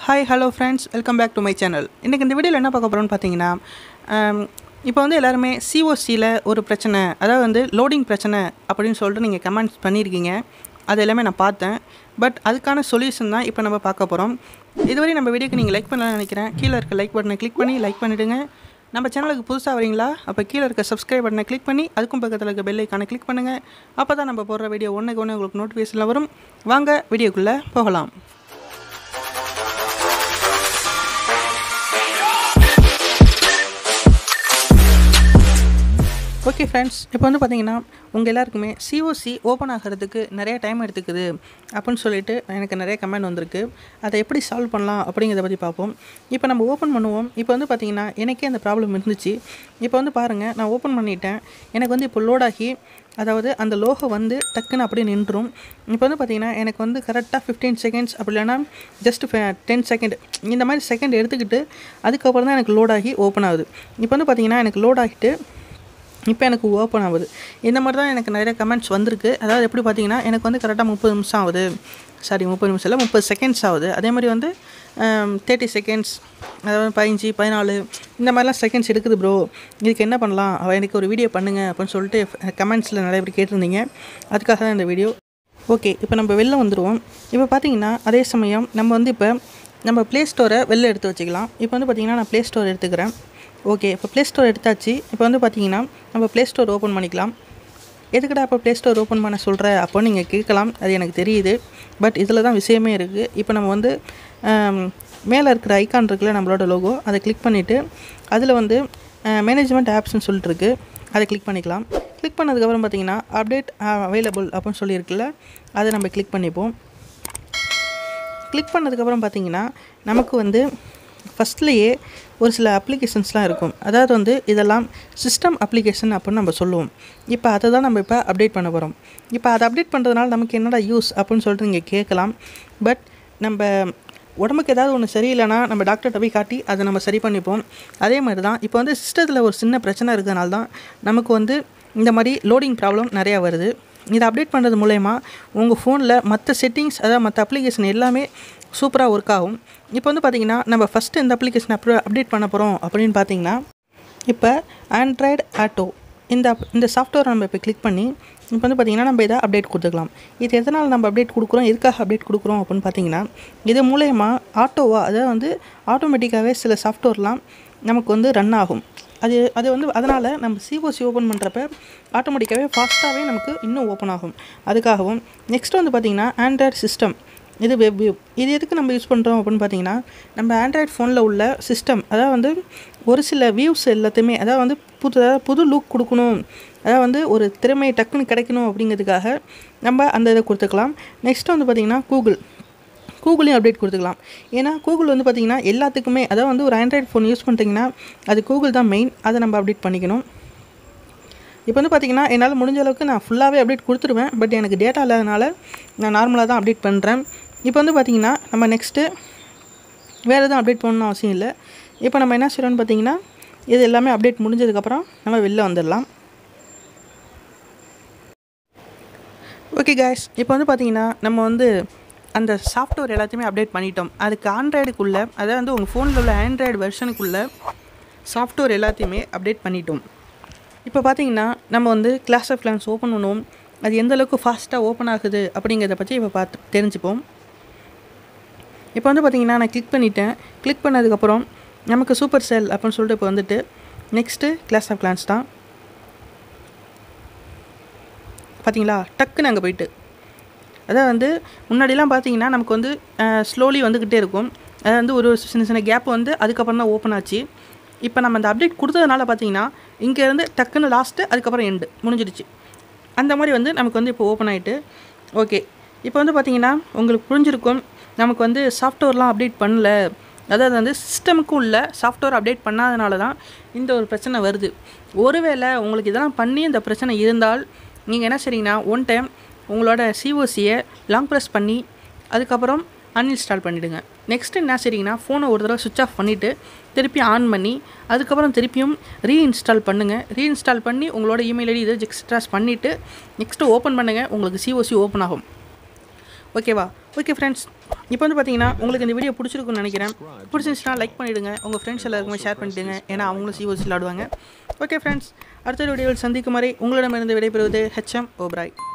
hi hello friends welcome back to my channel இன்றைக்கி இந்த வீடியோவில் என்ன பார்க்க போகிறோம்னு பார்த்தீங்கன்னா இப்போ வந்து எல்லாருமே சிஓசியில் ஒரு பிரச்சனை அதாவது வந்து லோடிங் பிரச்சனை அப்படின்னு சொல்லிட்டு நீங்கள் கமெண்ட்ஸ் பண்ணியிருக்கீங்க அது எல்லாமே நான் பார்த்தேன் பட் அதுக்கான சொல்யூஷன் தான் இப்போ நம்ம பார்க்க போகிறோம் இதுவரை நம்ம வீடியோக்கு நீங்கள் லைக் பண்ணலாம்னு நினைக்கிறேன் கீழே இருக்க லைக் பட்டனை கிளிக் பண்ணி லைக் பண்ணிவிடுங்க நம்ம சேனலுக்கு புதுசாக வரீங்களா அப்போ கீழே இருக்க சப்ஸ்கிரைப் பட்டனை கிளிக் பண்ணி அதுக்கும் பக்கத்தில் இருக்க பெல் ஐக்கானை கிளிக் பண்ணுங்கள் அப்போ தான் நம்ம போடுற வீடியோ ஒன்றுக்கு ஒன்று உங்களுக்கு நோட்டிஃபிகேஷனில் வரும் வாங்க வீடியோக்குள்ளே போகலாம் ஓகே ஃப்ரெண்ட்ஸ் இப்போ வந்து பார்த்தீங்கன்னா உங்கள் எல்லாருக்குமே சிஓசி ஓப்பன் ஆகிறதுக்கு நிறைய டைம் எடுத்துக்குது அப்படின்னு சொல்லிட்டு எனக்கு நிறைய கமெண்ட் வந்திருக்கு அதை எப்படி சால்வ் பண்ணலாம் அப்படிங்கிறத பற்றி பார்ப்போம் இப்போ நம்ம ஓப்பன் பண்ணுவோம் இப்போ வந்து பார்த்தீங்கன்னா எனக்கே அந்த ப்ராப்ளம் இருந்துச்சு இப்போ வந்து பாருங்கள் நான் ஓப்பன் பண்ணிட்டேன் எனக்கு வந்து இப்போ லோட் ஆகி அதாவது அந்த லோகோ வந்து டக்குன்னு அப்படியே நின்றும் இப்போ வந்து பார்த்தீங்கன்னா எனக்கு வந்து கரெக்டாக ஃபிஃப்டீன் செகண்ட்ஸ் அப்படி இல்லைன்னா ஜஸ்ட் டென் செகண்ட் இந்த மாதிரி செகண்ட் எடுத்துக்கிட்டு அதுக்கப்புறம் தான் எனக்கு லோட் ஆகி ஓப்பன் ஆகுது இப்போ வந்து பார்த்தீங்கன்னா எனக்கு லோட் ஆகிட்டு இப்போ எனக்கு ஓப்பன் ஆகுது இந்த மாதிரி தான் எனக்கு நிறைய கமெண்ட்ஸ் வந்திருக்கு அதாவது எப்படி பார்த்தீங்கன்னா எனக்கு வந்து கரெக்டாக முப்பது நிமிஷம் ஆகுது சாரி முப்பது நிமிஷம் இல்லை முப்பது செகண்ட்ஸ் ஆகுது அதே மாதிரி வந்து தேர்ட்டி செகண்ட்ஸ் அதாவது பதினஞ்சு பதினாலு இந்த மாதிரிலாம் செகண்ட்ஸ் எடுக்குது ப்ரோ இதுக்கு என்ன பண்ணலாம் அவள் எனக்கு ஒரு வீடியோ பண்ணுங்கள் அப்படின்னு சொல்லிட்டு கமெண்ட்ஸில் நிறைய பேர் கேட்டிருந்தீங்க அதுக்காக தான் இந்த வீடியோ ஓகே இப்போ நம்ம வெளில வந்துடுவோம் இப்போ பார்த்தீங்கன்னா அதே சமயம் நம்ம வந்து இப்போ நம்ம ப்ளே ஸ்டோரை வெளில எடுத்து வச்சுக்கலாம் இப்போ வந்து பார்த்திங்கன்னா நான் ப்ளே ஸ்டோர் எடுத்துக்கிறேன் ஓகே இப்போ ப்ளே ஸ்டோர் எடுத்தாச்சு இப்போ வந்து பார்த்தீங்கன்னா நம்ம ப்ளே ஸ்டோர் ஓப்பன் பண்ணிக்கலாம் எதுக்கடா இப்போ ப்ளே ஸ்டோர் ஓப்பன் பண்ண சொல்கிற அப்போ நீங்கள் கேட்கலாம் அது எனக்கு தெரியுது பட் இதில் தான் விஷயமே இருக்குது இப்போ நம்ம வந்து மேலே இருக்கிற ஐக்கான் இருக்குல்ல நம்மளோட லோகோ அதை கிளிக் பண்ணிவிட்டு அதில் வந்து மேனேஜ்மெண்ட் ஆப்ஸ்னு சொல்லிட்டு இருக்கு அதை கிளிக் பண்ணிக்கலாம் கிளிக் பண்ணதுக்கப்புறம் பார்த்தீங்கன்னா அப்டேட் அவைலபிள் அப்படின்னு சொல்லியிருக்குல்ல அதை நம்ம கிளிக் பண்ணிப்போம் கிளிக் பண்ணதுக்கப்புறம் பார்த்தீங்கன்னா நமக்கு வந்து ஃபஸ்ட்லேயே ஒரு சில அப்ளிகேஷன்ஸ்லாம் இருக்கும் அதாவது வந்து இதெல்லாம் சிஸ்டம் அப்ளிகேஷன் அப்படின்னு நம்ம சொல்லுவோம் இப்போ அதை தான் நம்ம இப்போ அப்டேட் பண்ண போகிறோம் இப்போ அதை அப்டேட் பண்ணுறதுனால நமக்கு என்னடா யூஸ் அப்படின்னு சொல்லிட்டு நீங்கள் கேட்கலாம் பட் நம்ம உடம்புக்கு ஏதாவது ஒன்று சரியில்லைனா நம்ம டாக்டர்கிட்ட போய் காட்டி அதை நம்ம சரி பண்ணிப்போம் அதே மாதிரி தான் இப்போ வந்து சிஸ்டத்தில் ஒரு சின்ன பிரச்சனை இருக்கிறதுனால தான் நமக்கு வந்து இந்த மாதிரி லோடிங் ப்ராப்ளம் நிறையா வருது இதை அப்டேட் பண்ணுறது மூலயமா உங்கள் ஃபோனில் மற்ற செட்டிங்ஸ் அதாவது மற்ற அப்ளிகேஷன் எல்லாமே சூப்பராக ஒர்க் ஆகும் இப்போ வந்து பார்த்திங்கன்னா நம்ம ஃபஸ்ட்டு இந்த அப்ளிகேஷன் அப்ரோ அப்டேட் பண்ண போகிறோம் அப்படின்னு பார்த்தீங்கன்னா இப்போ ஆண்ட்ராய்டு ஆட்டோ இந்த இந்த சாஃப்ட்வேரை நம்ம இப்போ கிளிக் பண்ணி இப்போ வந்து பார்த்திங்கன்னா நம்ம இதை அப்டேட் கொடுத்துக்கலாம் இது எதனால் நம்ம அப்டேட் கொடுக்குறோம் எதுக்காக அப்டேட் கொடுக்குறோம் அப்படின்னு பார்த்தீங்கன்னா இது மூலயமா ஆட்டோவாக அதாவது வந்து ஆட்டோமேட்டிக்காகவே சில சாஃப்ட்வேர்லாம் நமக்கு வந்து ரன் ஆகும் அது அது வந்து அதனால் நம்ம சிஓசி ஓப்பன் பண்ணுறப்ப ஆட்டோமேட்டிக்காகவே ஃபாஸ்ட்டாகவே நமக்கு இன்னும் ஓப்பன் ஆகும் அதுக்காகவும் நெக்ஸ்ட் வந்து பார்த்திங்கன்னா ஆண்ட்ராய்டு சிஸ்டம் இது வெப் வியூ இது எதுக்கு நம்ம யூஸ் பண்ணுறோம் அப்படின்னு பார்த்தீங்கன்னா நம்ம ஆண்ட்ராய்ட் ஃபோனில் உள்ள சிஸ்டம் அதாவது வந்து ஒரு சில வியூஸ் எல்லாத்தையுமே அதாவது வந்து புது புது லுக் கொடுக்கணும் அதாவது வந்து ஒரு திறமை டக்குன்னு கிடைக்கணும் அப்படிங்கிறதுக்காக நம்ம அந்த இதை கொடுத்துக்கலாம் நெக்ஸ்ட் வந்து பார்த்திங்கன்னா கூகுள் கூகுளையும் அப்டேட் கொடுத்துக்கலாம் ஏன்னா கூகுள் வந்து பார்த்திங்கன்னா எல்லாத்துக்குமே அதாவது வந்து ஒரு ஆண்ட்ராய்ட் ஃபோன் யூஸ் பண்ணிட்டிங்கன்னா அது கூகுள் தான் மெயின் அதை நம்ம அப்டேட் பண்ணிக்கணும் இப்போ வந்து பார்த்திங்கன்னா என்னால் முடிஞ்ச அளவுக்கு நான் ஃபுல்லாகவே அப்டேட் கொடுத்துருவேன் பட் எனக்கு டேட்டா இல்லாதனால நான் நார்மலாக தான் அப்டேட் பண்ணுறேன் இப்போ வந்து பார்த்திங்கன்னா நம்ம நெக்ஸ்ட்டு வேறு எதுவும் அப்டேட் பண்ணணும் அவசியம் இல்லை இப்போ நம்ம என்ன செய்யறோம்னு பார்த்தீங்கன்னா இது எல்லாமே அப்டேட் முடிஞ்சதுக்கப்புறம் நம்ம வெளில வந்துடலாம் ஓகே கேஸ் இப்போ வந்து பார்த்திங்கன்னா நம்ம வந்து அந்த சாஃப்ட்வேர் எல்லாத்தையுமே அப்டேட் பண்ணிட்டோம் அதுக்கு ஆண்ட்ராய்டுக்குள்ளே அதாவது வந்து உங்கள் ஃபோனில் உள்ள ஆண்ட்ராய்டு வெர்ஷனுக்குள்ளே சாஃப்ட்வேர் எல்லாத்தையுமே அப்டேட் பண்ணிட்டோம் இப்போ பார்த்தீங்கன்னா நம்ம வந்து கிளாஸ் ஆஃப் கிளான்ஸ் ஓப்பன் பண்ணுவோம் அது எந்த அளவுக்கு ஃபாஸ்ட்டாக ஓப்பன் ஆகுது அப்படிங்கிறத பற்றி இப்போ பார்த்து தெரிஞ்சுப்போம் இப்போ வந்து பார்த்திங்கன்னா நான் கிளிக் பண்ணிட்டேன் கிளிக் பண்ணதுக்கப்புறம் நமக்கு சூப்பர் செல் அப்படின்னு சொல்லிட்டு இப்போ வந்துட்டு நெக்ஸ்ட்டு கிளாஸ் ஆஃப் கிளான்ஸ் தான் பார்த்தீங்களா டக்குன்னு அங்கே போயிட்டு அதாவது வந்து முன்னாடிலாம் பார்த்தீங்கன்னா நமக்கு வந்து ஸ்லோலி வந்துக்கிட்டே இருக்கும் அதாவது வந்து ஒரு சின்ன சின்ன கேப் வந்து அதுக்கப்புறம் தான் ஓப்பன் ஆச்சு இப்போ நம்ம அந்த அப்டேட் கொடுத்ததுனால பார்த்தீங்கன்னா இங்கேருந்து டக்குன்னு லாஸ்ட்டு அதுக்கப்புறம் எண்டு முடிஞ்சிடுச்சு அந்த மாதிரி வந்து நமக்கு வந்து இப்போ ஓப்பன் ஆகிட்டு ஓகே இப்போ வந்து பார்த்திங்கன்னா உங்களுக்கு புரிஞ்சிருக்கும் நமக்கு வந்து சாஃப்ட்வேர்லாம் அப்டேட் பண்ணல அதாவது வந்து சிஸ்டமுக்கும் உள்ள சாஃப்ட்வேர் அப்டேட் பண்ணாதனால தான் இந்த ஒரு பிரச்சனை வருது ஒருவேளை உங்களுக்கு இதெல்லாம் பண்ணி இந்த பிரச்சனை இருந்தால் நீங்கள் என்ன செய்றீங்கன்னா ஒன் டைம் உங்களோட சிஓசியை லாங் ப்ரெஸ் பண்ணி அதுக்கப்புறம் அன்இன்ஸ்டால் பண்ணிவிடுங்க நெக்ஸ்ட் என்ன செய்றீங்கன்னா ஃபோனை ஒரு தடவை சுவிச் ஆஃப் பண்ணிவிட்டு திருப்பி ஆன் பண்ணி அதுக்கப்புறம் திருப்பியும் ரீஇன்ஸ்டால் பண்ணுங்கள் ரீஇன்ஸ்டால் பண்ணி உங்களோட இமெயில் ஐடி இதை எக்ஸ்ட்ராஸ் பண்ணிவிட்டு நெக்ஸ்ட்டு ஓப்பன் பண்ணுங்கள் உங்களுக்கு சிஓசி ஓப்பன் ஆகும் ஓகேவா ஓகே ஃப்ரெண்ட்ஸ் இப்போ வந்து பார்த்தீங்கன்னா உங்களுக்கு இந்த வீடியோ பிடிச்சிருக்குன்னு நினைக்கிறேன் பிடிச்சிருந்துச்சுன்னா லைக் பண்ணிவிடுங்க உங்கள் ஃப்ரெண்ட்ஸ் எல்லாருக்குமே ஷேர் பண்ணிவிடுங்க ஏன்னா அவங்களும் சிஓசி விளாடுவாங்க ஓகே ஃப்ரெண்ட்ஸ் அடுத்த வீடியோவில் சந்திக்கும் வரை உங்களிடமிருந்து விடைபெறுவது ஹெச்எம் ஓப்ராய்